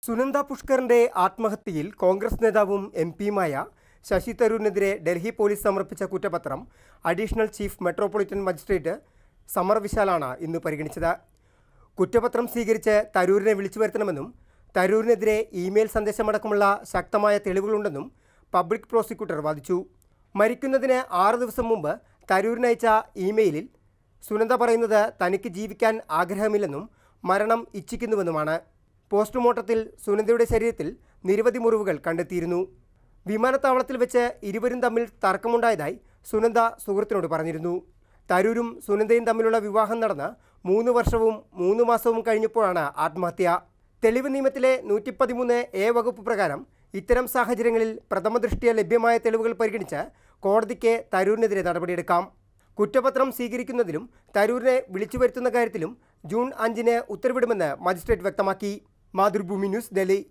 സുനന്ദ പുഷ്കറിന്റെ ആത്മഹത്യയിൽ കോൺഗ്രസ് നേതാവും എം പിയുമായ ശശി തരൂരിനെതിരെ ഡൽഹി പോലീസ് സമർപ്പിച്ച കുറ്റപത്രം additional chief metropolitan magistrate Samar വിശാലാണ് ഇന്ന് പരിഗണിച്ചത് കുറ്റപത്രം സ്വീകരിച്ച് തരൂരിനെ വിളിച്ചു വരുത്തണമെന്നും തരൂരിനെതിരെ ഇമെയിൽ സന്ദേശമടക്കമുള്ള ശക്തമായ തെളിവുകളുണ്ടെന്നും പബ്ലിക് പ്രോസിക്യൂട്ടർ വാദിച്ചു മരിക്കുന്നതിന് ആറ് ദിവസം മുമ്പ് തരൂരിനയച്ച ഇമെയിലിൽ സുനന്ദ പറയുന്നത് തനിക്ക് ജീവിക്കാൻ ആഗ്രഹമില്ലെന്നും മരണം ഇച്ഛിക്കുന്നുവെന്നുമാണ് പോസ്റ്റ്മോർട്ടത്തിൽ സുനന്ദയുടെ ശരീരത്തിൽ നിരവധി മുറിവുകൾ കണ്ടെത്തിയിരുന്നു വിമാനത്താവളത്തിൽ വെച്ച് ഇരുവരും തമ്മിൽ തർക്കമുണ്ടായതായി സുനന്ദ സുഹൃത്തിനോട് പറഞ്ഞിരുന്നു തരൂരും സുനന്ദയും തമ്മിലുള്ള വിവാഹം നടന്ന് മൂന്ന് വർഷവും മൂന്ന് മാസവും കഴിഞ്ഞപ്പോഴാണ് ആത്മഹത്യ തെളിവ് നിയമത്തിലെ നൂറ്റി പതിമൂന്ന് എ വകുപ്പ് പ്രകാരം ഇത്തരം സാഹചര്യങ്ങളിൽ പ്രഥമ ദൃഷ്ടിയ ലഭ്യമായ തെളിവുകൾ പരിഗണിച്ച് കോടതിക്ക് തരൂരിനെതിരെ നടപടിയെടുക്കാം കുറ്റപത്രം സ്വീകരിക്കുന്നതിലും തരൂരിനെ വിളിച്ചു വരുത്തുന്ന കാര്യത്തിലും ജൂൺ അഞ്ചിന് ഉത്തരവിടുമെന്ന് മജിസ്ട്രേറ്റ് വ്യക്തമാക്കി മാതൃഭൂമി ന്യൂസ് ഡൽഹി